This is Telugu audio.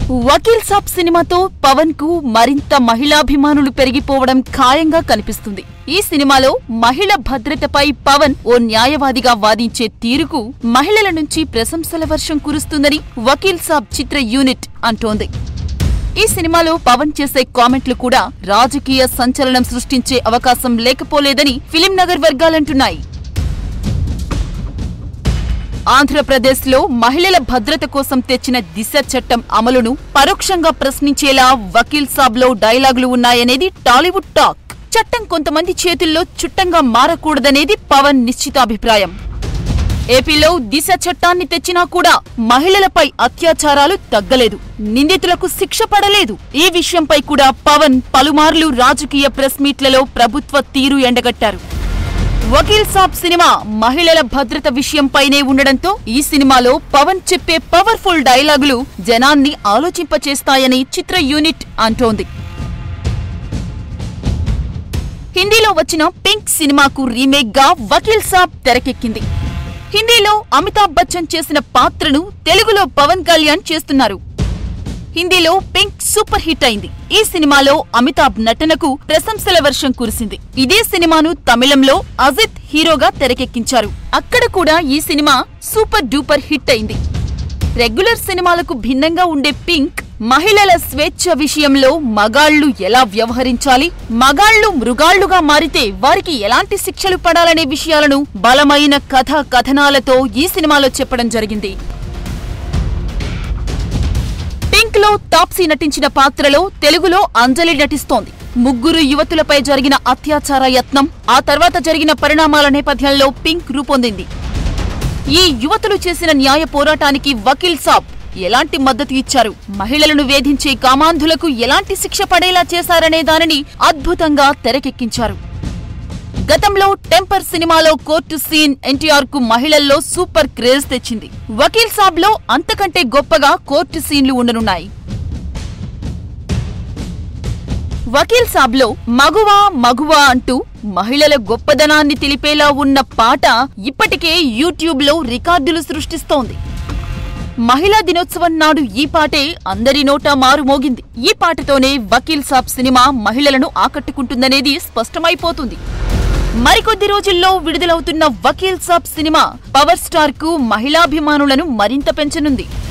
వకీల్ సాబ్ సినిమాతో పవన్ కు మరింత మహిళాభిమానులు పెరిగిపోవడం ఖాయంగా కనిపిస్తుంది ఈ సినిమాలో మహిళ భద్రతపై పవన్ ఓ న్యాయవాదిగా వాదించే తీరుకు మహిళల నుంచి ప్రశంసల వర్షం కురుస్తుందని వకీల్ సాబ్ చిత్ర యూనిట్ అంటోంది ఈ సినిమాలో పవన్ చేసే కామెంట్లు కూడా రాజకీయ సంచలనం సృష్టించే అవకాశం లేకపోలేదని ఫిలిం నగర్ వర్గాలంటున్నాయి ఆంధ్రప్రదేశ్లో మహిళల భద్రత కోసం తెచ్చిన దిశ చట్టం అమలును పరోక్షంగా ప్రశ్నించేలా వకీల్ సాబ్లో డైలాగులు ఉన్నాయనేది టాలీవుడ్ టాక్ చట్టం కొంతమంది చేతుల్లో చుట్టంగా మారకూడదనేది పవన్ నిశ్చితాభిప్రాయం ఏపీలో దిశ చట్టాన్ని తెచ్చినా కూడా మహిళలపై అత్యాచారాలు తగ్గలేదు నిందితులకు శిక్ష పడలేదు ఈ విషయంపై కూడా పవన్ పలుమార్లు రాజకీయ ప్రెస్ మీట్లలో ప్రభుత్వ తీరు ఎండగట్టారు వకీల్ సాబ్ సినిమా మహిళల భద్రత విషయంపైనే ఉండడంతో ఈ సినిమాలో పవన్ చెప్పే పవర్ఫుల్ డైలాగులు జనాన్ని ఆలోచింపచేస్తాయని చిత్ర యూనిట్ అంటోంది హిందీలో వచ్చిన పింక్ సినిమాకు రీమేక్ గా వకీల్ సాబ్ తెరకెక్కింది హిందీలో అమితాబ్ బచ్చన్ చేసిన పాత్రను తెలుగులో పవన్ కళ్యాణ్ చేస్తున్నారు హిందీలో పింక్ సూపర్ హిట్ అయింది ఈ సినిమాలో అమితాబ్ నటనకు ప్రశంసల వర్షం కురిసింది ఇదే సినిమాను తమిళంలో అజిత్ హీరోగా తెరకెక్కించారు అక్కడ కూడా ఈ సినిమా సూపర్ డూపర్ హిట్ అయింది రెగ్యులర్ సినిమాలకు భిన్నంగా ఉండే పింక్ మహిళల స్వేచ్ఛ విషయంలో మగాళ్లు ఎలా వ్యవహరించాలి మగాళ్లు మృగాళ్లుగా మారితే వారికి ఎలాంటి శిక్షలు పడాలనే విషయాలను బలమైన కథ కథనాలతో ఈ సినిమాలో చెప్పడం జరిగింది పింక్ లో తాప్సీ నటించిన పాత్రలో తెలుగులో అంజలి నటిస్తోంది ముగ్గురు యువతులపై జరిగిన అత్యాచార యత్నం ఆ తర్వాత జరిగిన పరిణామాల నేపథ్యంలో పింక్ రూపొందింది ఈ యువతులు చేసిన న్యాయ పోరాటానికి వకీల్ సాబ్ ఎలాంటి మద్దతు ఇచ్చారు మహిళలను వేధించే కామాంధులకు ఎలాంటి శిక్ష పడేలా చేశారనే దానిని అద్భుతంగా తెరకెక్కించారు గతంలో టెంపర్ సినిమాలో కోర్టు సీన్ ఎన్టీఆర్ కు మహిళల్లో సూపర్ క్రేజ్ తెచ్చింది వకీల్ సాబ్ లో అంతకంటే గొప్పగా కోర్టు సీన్లు ఉండనున్నాయి వకీల్ సాబ్లో మగువా మగువా అంటూ మహిళల గొప్పదనాన్ని తెలిపేలా ఉన్న పాట ఇప్పటికే యూట్యూబ్ లో రికార్డులు సృష్టిస్తోంది మహిళా దినోత్సవం నాడు ఈ పాటే అందరి నోటా మారుమోగింది ఈ పాటతోనే వకీల్ సాబ్ సినిమా మహిళలను ఆకట్టుకుంటుందనేది స్పష్టమైపోతుంది మరికొద్ది రోజుల్లో విడుదలవుతున్న Vakeel Saab cinema power star కు మహిళాభిమానులను మరింత పెంచనుంది